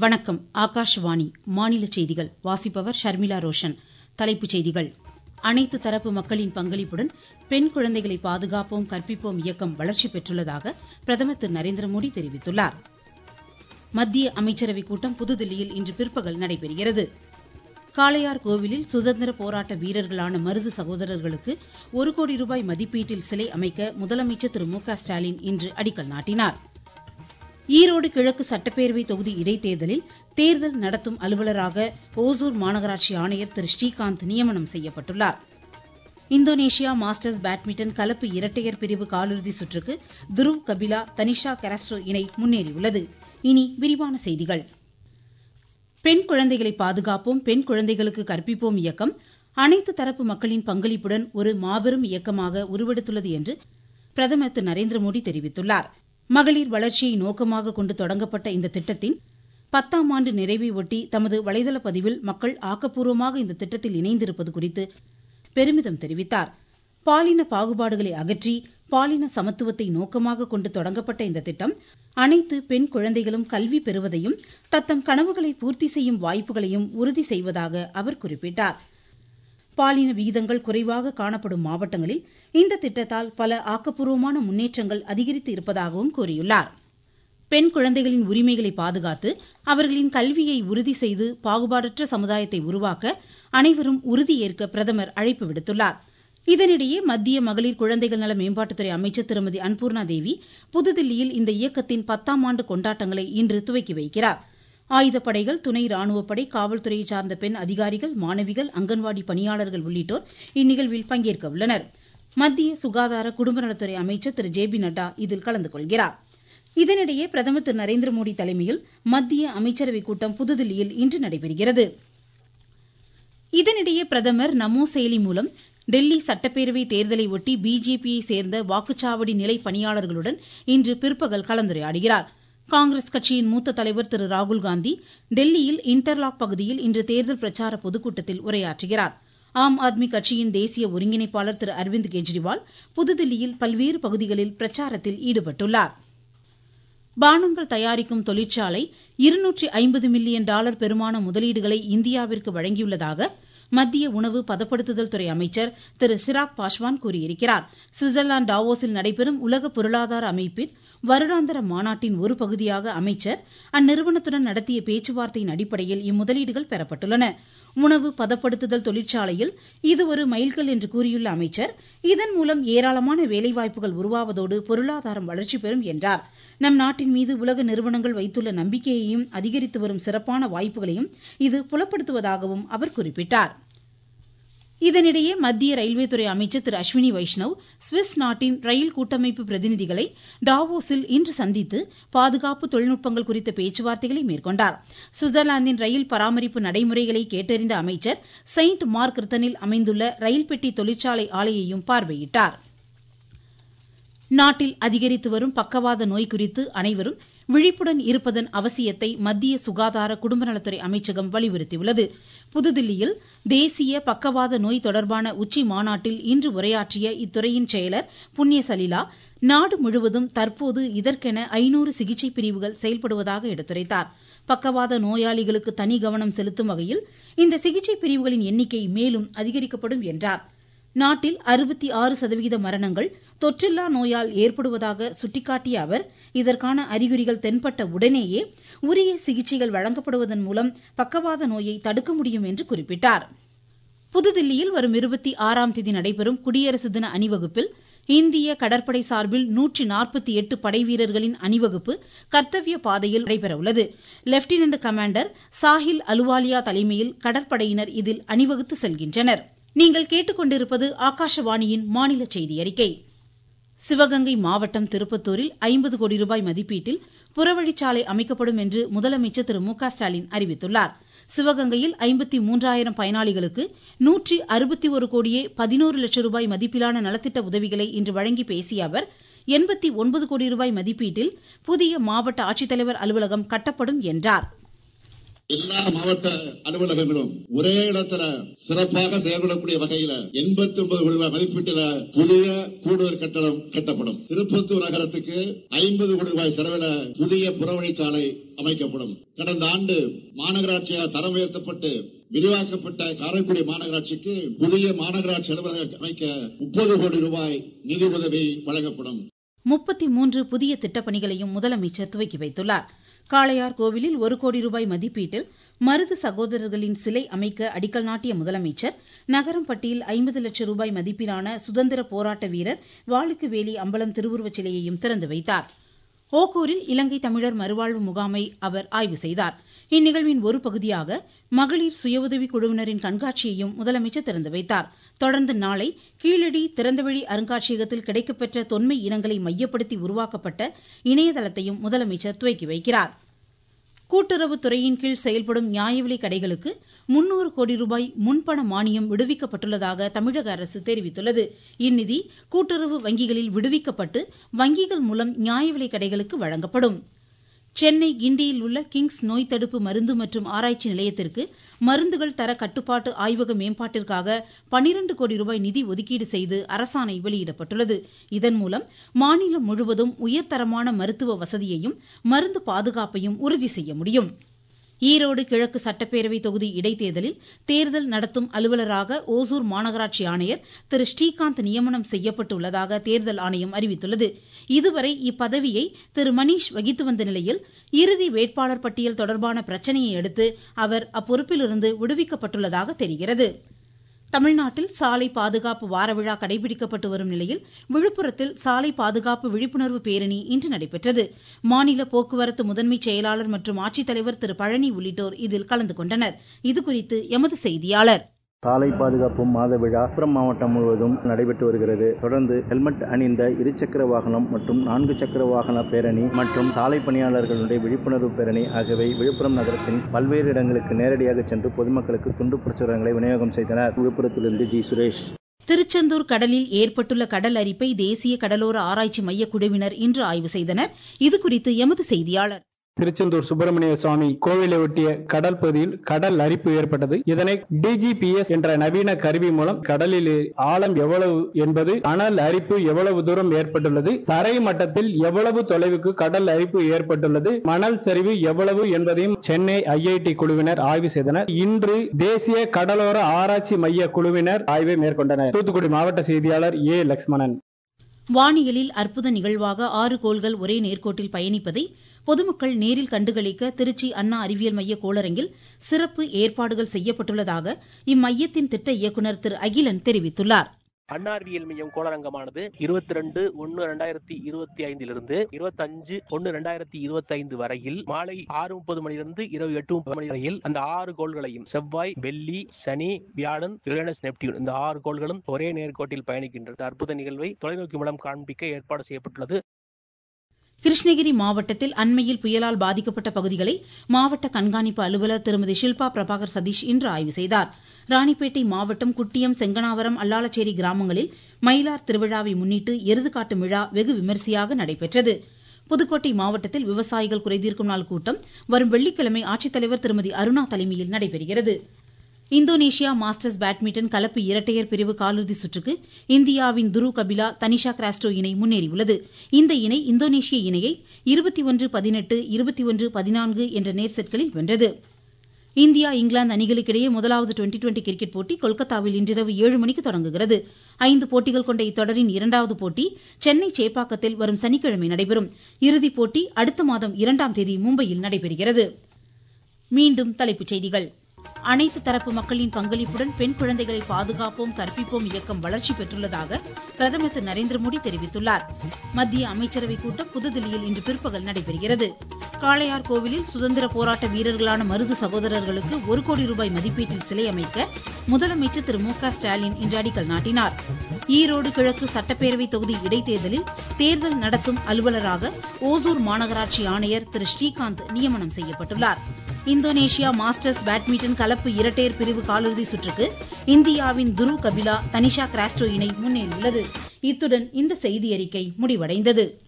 வணக்கம் ஆகாஷவாணி மாநில செய்திகள் வாசிப்பவர் ஷர்மிளா ரோஷன் தலைப்புச் செய்திகள் அனைத்து தரப்பு மக்களின் பங்களிப்புடன் பெண் குழந்தைகளை பாதுகாப்போம் கற்பிப்போம் இயக்கம் வளர்ச்சி பெற்றுள்ளதாக பிரதமர் திரு நரேந்திர மோடி தெரிவித்துள்ளார் மத்திய அமைச்சரவைக் கூட்டம் புதுதில்லியில் இன்று பிற்பகல் நடைபெறுகிறது காளையார் கோவிலில் சுதந்திர போராட்ட வீரர்களான மருது சகோதரர்களுக்கு ஒரு கோடி ரூபாய் மதிப்பீட்டில் சிலை அமைக்க முதலமைச்சர் திரு மு க ஸ்டாலின் இன்று அடிக்கல் நாட்டினார் ஈரோடு கிழக்கு சட்டப்பேரவை தொகுதி இடைத்தேர்தலில் தேர்தல் நடத்தும் அலுவலராக ஓசூர் மாநகராட்சி ஆணையர் திரு ஸ்ரீகாந்த் நியமனம் செய்யப்பட்டுள்ளார் இந்தோனேஷியா மாஸ்டர்ஸ் பேட்மிண்டன் கலப்பு இரட்டையர் பிரிவு காலிறுதி சுற்றுக்கு துருவ் கபிலா தனிஷா கெராஸ்ட்ரோ இணை முன்னேறியுள்ளது இனி விரிவான செய்திகள் பெண் குழந்தைகளை பாதுகாப்போம் பெண் குழந்தைகளுக்கு கற்பிப்போம் இயக்கம் அனைத்து தரப்பு மக்களின் பங்களிப்புடன் ஒரு மாபெரும் இயக்கமாக உருவெடுத்துள்ளது என்று பிரதமர் திரு நரேந்திர மோடி தெரிவித்துள்ளார் மகளிர் வளர்ச்சியை நோக்கமாக கொண்டு தொடங்கப்பட்ட இந்த திட்டத்தின் பத்தாம் ஆண்டு நிறைவை ஒட்டி தமது வலைதள பதிவில் மக்கள் ஆக்கப்பூர்வமாக இந்த திட்டத்தில் இணைந்திருப்பது குறித்து பெருமிதம் தெரிவித்தார் பாலின பாகுபாடுகளை அகற்றி பாலின சமத்துவத்தை நோக்கமாக கொண்டு தொடங்கப்பட்ட இந்த திட்டம் அனைத்து பெண் குழந்தைகளும் கல்வி பெறுவதையும் தத்தம் கனவுகளை பூர்த்தி செய்யும் வாய்ப்புகளையும் உறுதி செய்வதாக அவர் குறிப்பிட்டார் பாலின விகிதங்கள் குறைவாக காணப்படும் மாவட்டங்களில் இந்த திட்டத்தால் பல ஆக்கப்பூர்வமான முன்னேற்றங்கள் அதிகரித்து இருப்பதாகவும் கூறியுள்ளார் பெண் குழந்தைகளின் உரிமைகளை பாதுகாத்து அவர்களின் கல்வியை உறுதி செய்து பாகுபாடற்ற சமுதாயத்தை உருவாக்க அனைவரும் உறுதியேற்க பிரதமர் அழைப்பு விடுத்துள்ளார் இதனிடையே மத்திய மகளிர் குழந்தைகள் நல மேம்பாட்டுத்துறை அமைச்சர் திருமதி அன்பூர்ணா தேவி புதுதில்லியில் இந்த இயக்கத்தின் பத்தாம் ஆண்டு கொண்டாட்டங்களை இன்று துவக்கி வைக்கிறார் ஆயுதப்படைகள் துணை ராணுவப்படை காவல்துறையை சார்ந்த பெண் அதிகாரிகள் மாணவிகள் அங்கன்வாடி பணியாளர்கள் உள்ளிட்டோர் இந்நிகழ்வில் பங்கேற்க உள்ளனர் மத்திய சுகாதார குடும்ப நலத்துறை அமைச்சர் திரு ஜே பி நட்டா இதில் கலந்து கொள்கிறார் இதனிடையே பிரதமர் திரு நரேந்திர மோடி தலைமையில் மத்திய அமைச்சரவைக் கூட்டம் புதுதில்லியில் இன்று நடைபெறுகிறது இதனிடையே பிரதமர் நமோ செயலி மூலம் டெல்லி சட்டப்பேரவை தேர்தலை ஒட்டி பிஜேபியை சேர்ந்த வாக்குச்சாவடி நிலை பணியாளர்களுடன் இன்று பிற்பகல் கலந்துரையாடுகிறார் காங்கிரஸ் கட்சியின் மூத்த தலைவர் திரு ராகுல்காந்தி டெல்லியில் இன்டர்லாக் பகுதியில் இன்று தேர்தல் பிரச்சார பொதுக்கூட்டத்தில் உரையாற்றுகிறார் ஆம் ஆத்மி கட்சியின் தேசிய ஒருங்கிணைப்பாளர் திரு அரவிந்த் கெஜ்ரிவால் புதுதில்லியில் பல்வேறு பகுதிகளில் பிரச்சாரத்தில் ஈடுபட்டுள்ளார் பானங்கள் தயாரிக்கும் தொழிற்சாலை இருநூற்றி ஐம்பது மில்லியன் டாலர் பெருமான முதலீடுகளை இந்தியாவிற்கு வழங்கியுள்ளதாக மத்திய உணவு பதப்படுத்துதல் துறை அமைச்சர் திரு சிராக் பாஸ்வான் கூறியிருக்கிறார் சுவிட்சர்லாந்து டாவோஸில் நடைபெறும் உலக பொருளாதார அமைப்பின் வருடாந்திர மாநாட்டின் ஒரு பகுதியாக அமைச்சர் அந்நிறுவனத்துடன் நடத்திய பேச்சுவார்த்தையின் அடிப்படையில் இம்முதலீடுகள் பெறப்பட்டுள்ளன உணவு பதப்படுத்துதல் தொழிற்சாலையில் இது ஒரு மைல்கல் என்று கூறியுள்ள அமைச்சர் இதன் மூலம் ஏராளமான வேலைவாய்ப்புகள் உருவாவதோடு பொருளாதாரம் வளர்ச்சி பெறும் என்றார் நம் நாட்டின் மீது உலக நிறுவனங்கள் வைத்துள்ள நம்பிக்கையையும் அதிகரித்து வரும் சிறப்பான வாய்ப்புகளையும் இது புலப்படுத்துவதாகவும் அவர் குறிப்பிட்டார் இதனிடையே மத்திய ரயில்வே துறை அமைச்சர் திரு அஸ்வினி வைஷ்ணவ் சுவிஸ் நாட்டின் ரயில் கூட்டமைப்பு பிரதிநிதிகளை டாவோஸில் இன்று சந்தித்து பாதுகாப்பு தொழில்நுட்பங்கள் குறித்த பேச்சுவார்த்தைகளை மேற்கொண்டார் சுவிட்சர்லாந்தின் ரயில் பராமரிப்பு நடைமுறைகளை கேட்டறிந்த அமைச்சர் செயின்ட் மார்க் ரித்தனில் அமைந்துள்ள ரயில் பெட்டி தொழிற்சாலை ஆலையையும் பார்வையிட்டார் நாட்டில் அதிகரித்து வரும் பக்கவாத நோய் குறித்து அனைவரும் விழிப்புடன் இருப்பதன் அவசியத்தை மத்திய சுகாதார குடும்ப நலத்துறை அமைச்சகம் வலியுறுத்தியுள்ளது புதுதில்லியில் தேசிய பக்கவாத நோய் தொடர்பான உச்சி மாநாட்டில் இன்று உரையாற்றிய இத்துறையின் செயலர் புண்ணிய சலிலா நாடு முழுவதும் தற்போது இதற்கென ஐநூறு சிகிச்சை பிரிவுகள் செயல்படுவதாக எடுத்துரைத்தார் பக்கவாத நோயாளிகளுக்கு தனி கவனம் செலுத்தும் வகையில் இந்த சிகிச்சை பிரிவுகளின் எண்ணிக்கை மேலும் அதிகரிக்கப்படும் என்றார் நாட்டில் அறுபத்தி ஆறு சதவிகித மரணங்கள் தொற்றில்லா நோயால் ஏற்படுவதாக சுட்டிக்காட்டிய அவர் இதற்கான அறிகுறிகள் தென்பட்ட உடனேயே உரிய சிகிச்சைகள் வழங்கப்படுவதன் மூலம் பக்கவாத நோயை தடுக்க முடியும் என்று குறிப்பிட்டார் புதுதில்லியில் வரும் இருபத்தி ஆறாம் தேதி நடைபெறும் குடியரசு தின அணிவகுப்பில் இந்திய கடற்படை சார்பில் நூற்றி நாற்பத்தி எட்டு படை வீரர்களின் அணிவகுப்பு கர்த்தவிய பாதையில் நடைபெறவுள்ளது லெப்டினன்ட் கமாண்டர் சாஹில் அலுவாலியா தலைமையில் கடற்படையினர் இதில் அணிவகுத்து செல்கின்றனர் நீங்கள் கேட்டுக்கொண்டிருப்பது ஆகாஷவாணியின் மாநில செய்தி அறிக்கை சிவகங்கை மாவட்டம் திருப்பத்தூரில் ஐம்பது கோடி ரூபாய் மதிப்பீட்டில் புறவழிச்சாலை அமைக்கப்படும் என்று முதலமைச்சர் திரு மு க ஸ்டாலின் அறிவித்துள்ளார் சிவகங்கையில் ஐம்பத்தி மூன்றாயிரம் பயனாளிகளுக்கு நூற்றி அறுபத்தி ஒரு கோடியே பதினோரு லட்சம் ரூபாய் மதிப்பிலான நலத்திட்ட உதவிகளை இன்று வழங்கி பேசிய அவர் எண்பத்தி ஒன்பது கோடி ரூபாய் மதிப்பீட்டில் புதிய மாவட்ட ஆட்சித்தலைவர் அலுவலகம் கட்டப்படும் என்றார் எல்லா மாவட்ட அலுவலகங்களும் ஒரே இடத்துல சிறப்பாக செயல்படக்கூடிய வகையில எண்பத்தி ஒன்பது கோடி ரூபாய் மதிப்பீட்டில புதிய கூடுதல் கட்டடம் கட்டப்படும் திருப்பத்தூர் நகரத்துக்கு ஐம்பது கோடி ரூபாய் செலவில் புதிய புறவழிச்சாலை அமைக்கப்படும் கடந்த ஆண்டு மாநகராட்சியாக தரம் உயர்த்தப்பட்டு விரிவாக்கப்பட்ட காரைக்குடி மாநகராட்சிக்கு புதிய மாநகராட்சி அலுவலகம் அமைக்க முப்பது கோடி ரூபாய் நிதி உதவி வழங்கப்படும் முப்பத்தி மூன்று புதிய திட்டப்பணிகளையும் முதலமைச்சர் துவக்கி வைத்துள்ளார் காளையார் கோவிலில் ஒரு கோடி ரூபாய் மதிப்பீட்டில் மருது சகோதரர்களின் சிலை அமைக்க அடிக்கல் நாட்டிய முதலமைச்சர் நகரம்பட்டியில் ஐம்பது லட்சம் ரூபாய் மதிப்பிலான சுதந்திர போராட்ட வீரர் வாளுக்கு வேலி அம்பலம் திருவுருவச் சிலையையும் திறந்து வைத்தார் ஓக்கூரில் இலங்கை தமிழர் மறுவாழ்வு முகாமை அவர் ஆய்வு செய்தார் இந்நிகழ்வின் ஒரு பகுதியாக மகளிர் சுயஉதவி குழுவினரின் கண்காட்சியையும் முதலமைச்சர் திறந்து வைத்தார் தொடர்ந்து நாளை கீழடி திறந்தவெளி அருங்காட்சியகத்தில் கிடைக்கப்பெற்ற தொன்மை இனங்களை மையப்படுத்தி உருவாக்கப்பட்ட இணையதளத்தையும் முதலமைச்சர் துவக்கி வைக்கிறார் கூட்டுறவுத் துறையின் கீழ் செயல்படும் நியாய விலைக் கடைகளுக்கு முன்னூறு கோடி ரூபாய் முன்பண மானியம் விடுவிக்கப்பட்டுள்ளதாக தமிழக அரசு தெரிவித்துள்ளது இந்நிதி கூட்டுறவு வங்கிகளில் விடுவிக்கப்பட்டு வங்கிகள் மூலம் நியாய விலைக் கடைகளுக்கு வழங்கப்படும் சென்னை கிண்டியில் உள்ள கிங்ஸ் நோய் தடுப்பு மருந்து மற்றும் ஆராய்ச்சி நிலையத்திற்கு மருந்துகள் தர கட்டுப்பாட்டு ஆய்வக மேம்பாட்டிற்காக பனிரண்டு கோடி ரூபாய் நிதி ஒதுக்கீடு செய்து அரசாணை வெளியிடப்பட்டுள்ளது இதன் மூலம் மாநிலம் முழுவதும் உயர்தரமான மருத்துவ வசதியையும் மருந்து பாதுகாப்பையும் உறுதி செய்ய முடியும் ஈரோடு கிழக்கு சட்டப்பேரவை தொகுதி இடைத்தேர்தலில் தேர்தல் நடத்தும் அலுவலராக ஓசூர் மாநகராட்சி ஆணையர் திரு ஸ்ரீகாந்த் நியமனம் செய்யப்பட்டுள்ளதாக தேர்தல் ஆணையம் அறிவித்துள்ளது இதுவரை இப்பதவியை திரு மணீஷ் வகித்து வந்த நிலையில் இறுதி வேட்பாளர் பட்டியல் தொடர்பான பிரச்சினையை அடுத்து அவர் அப்பொறுப்பிலிருந்து விடுவிக்கப்பட்டுள்ளதாக தெரிகிறது தமிழ்நாட்டில் சாலை பாதுகாப்பு வார விழா கடைபிடிக்கப்பட்டு வரும் நிலையில் விழுப்புரத்தில் சாலை பாதுகாப்பு விழிப்புணர்வு பேரணி இன்று நடைபெற்றது மாநில போக்குவரத்து முதன்மை செயலாளர் மற்றும் ஆட்சித்தலைவர் திரு பழனி உள்ளிட்டோர் இதில் கலந்து கொண்டனர் இதுகுறித்து எமது செய்தியாளர் சாலை பாதுகாப்பு மாத விழா விழுப்புரம் மாவட்டம் முழுவதும் நடைபெற்று வருகிறது தொடர்ந்து ஹெல்மெட் அணிந்த இருசக்கர வாகனம் மற்றும் நான்கு சக்கர வாகன பேரணி மற்றும் சாலை பணியாளர்களுடைய விழிப்புணர்வு பேரணி ஆகியவை விழுப்புரம் நகரத்தின் பல்வேறு இடங்களுக்கு நேரடியாக சென்று பொதுமக்களுக்கு துண்டு பிரசுரங்களை விநியோகம் செய்தனர் விழுப்புரத்திலிருந்து ஜி சுரேஷ் திருச்செந்தூர் கடலில் ஏற்பட்டுள்ள கடல் அரிப்பை தேசிய கடலோர ஆராய்ச்சி மைய குழுவினர் இன்று ஆய்வு செய்தனர் இதுகுறித்து எமது செய்தியாளர் திருச்செந்தூர் சுப்பிரமணிய சுவாமி கோவிலை ஒட்டிய கடல் பகுதியில் கடல் அரிப்பு ஏற்பட்டது இதனை டிஜிபிஎஸ் என்ற நவீன கருவி மூலம் கடலில் ஆழம் எவ்வளவு என்பது அனல் அரிப்பு எவ்வளவு தூரம் ஏற்பட்டுள்ளது தரை மட்டத்தில் எவ்வளவு தொலைவுக்கு கடல் அரிப்பு ஏற்பட்டுள்ளது மணல் சரிவு எவ்வளவு என்பதையும் சென்னை ஐஐடி குழுவினர் ஆய்வு செய்தனர் இன்று தேசிய கடலோர ஆராய்ச்சி மைய குழுவினர் ஆய்வை மேற்கொண்டனர் தூத்துக்குடி மாவட்ட செய்தியாளர் ஏ லட்சுமணன் வானியலில் அற்புத நிகழ்வாக ஆறு கோள்கள் ஒரே நேர்கோட்டில் பயணிப்பதை பொதுமக்கள் நேரில் கண்டுகளிக்க திருச்சி அண்ணா அறிவியல் மைய கோளரங்கில் சிறப்பு ஏற்பாடுகள் செய்யப்பட்டுள்ளதாக இம்மையத்தின் திட்ட இயக்குநர் திரு அகிலன் தெரிவித்துள்ளார் அன்னார்வியல் மையம் கோளரங்கமானது இருபத்தி ரெண்டு ஒன்னு ரெண்டாயிரத்தி இருபத்தி ஐந்திலிருந்து இருபத்தி அஞ்சு ஒன்னு ரெண்டாயிரத்தி இருபத்தி ஐந்து வரையில் மாலை ஆறு முப்பது மணியிலிருந்து இரவு எட்டு முப்பது மணி வரையில் அந்த ஆறு கோள்களையும் செவ்வாய் வெள்ளி சனி வியாழன் யுரேனஸ் நெப்டியூன் இந்த ஆறு கோள்களும் ஒரே நேர்கோட்டில் பயணிக்கின்ற அற்புத நிகழ்வை தொலைநோக்கி மூலம் காண்பிக்க ஏற்பாடு செய்யப்பட்டுள்ளது கிருஷ்ணகிரி மாவட்டத்தில் அண்மையில் புயலால் பாதிக்கப்பட்ட பகுதிகளை மாவட்ட கண்காணிப்பு அலுவலர் திருமதி ஷில்பா பிரபாகர் சதீஷ் இன்று ஆய்வு செய்தார் ராணிப்பேட்டை மாவட்டம் குட்டியம் செங்கனாவரம் அல்லாளச்சேரி கிராமங்களில் மயிலார் திருவிழாவை முன்னிட்டு எருது காட்டும் விழா வெகு விமரிசையாக நடைபெற்றது புதுக்கோட்டை மாவட்டத்தில் விவசாயிகள் குறைதீர்க்கும் நாள் கூட்டம் வரும் வெள்ளிக்கிழமை ஆட்சித்தலைவர் திருமதி அருணா தலைமையில் நடைபெறுகிறது இந்தோனேஷியா மாஸ்டர்ஸ் பேட்மிண்டன் கலப்பு இரட்டையர் பிரிவு காலிறுதி சுற்றுக்கு இந்தியாவின் துரு கபிலா தனிஷா கிராஸ்டோ இணை முன்னேறியுள்ளது இந்த இணை இந்தோனேஷிய இணையை இருபத்தி ஒன்று பதினெட்டு இருபத்தி ஒன்று பதினான்கு என்ற நேர் செட்களில் வென்றது இந்தியா இங்கிலாந்து அணிகளுக்கிடையே முதலாவது டுவெண்டி டுவெண்டி கிரிக்கெட் போட்டி கொல்கத்தாவில் இன்றிரவு ஏழு மணிக்கு தொடங்குகிறது ஐந்து போட்டிகள் கொண்ட இத்தொடரின் இரண்டாவது போட்டி சென்னை சேப்பாக்கத்தில் வரும் சனிக்கிழமை நடைபெறும் இறுதிப் போட்டி அடுத்த மாதம் இரண்டாம் தேதி மும்பையில் நடைபெறுகிறது மீண்டும் தலைப்புச் செய்திகள் அனைத்து தரப்பு மக்களின் பங்களிப்புடன் பெண் குழந்தைகளை பாதுகாப்போம் கற்பிப்போம் இயக்கம் வளர்ச்சி பெற்றுள்ளதாக பிரதமர் திரு நரேந்திர மோடி தெரிவித்துள்ளார் மத்திய அமைச்சரவைக் கூட்டம் புதுதில்லியில் இன்று பிற்பகல் நடைபெறுகிறது காளையார் கோவிலில் சுதந்திர போராட்ட வீரர்களான மருது சகோதரர்களுக்கு ஒரு கோடி ரூபாய் மதிப்பீட்டில் சிலை அமைக்க முதலமைச்சர் திரு மு க ஸ்டாலின் இன்று அடிக்கல் நாட்டினார் ஈரோடு கிழக்கு சட்டப்பேரவை தொகுதி இடைத்தேர்தலில் தேர்தல் நடத்தும் அலுவலராக ஓசூர் மாநகராட்சி ஆணையர் திரு ஸ்ரீகாந்த் நியமனம் செய்யப்பட்டுள்ளார் இந்தோனேஷியா மாஸ்டர்ஸ் பேட்மிண்டன் கலப்பு இரட்டையர் பிரிவு காலிறுதி சுற்றுக்கு இந்தியாவின் துரு கபிலா தனிஷா கிராஸ்டோ இணை முன்னேறியுள்ளது இத்துடன் இந்த செய்தியறிக்கை முடிவடைந்தது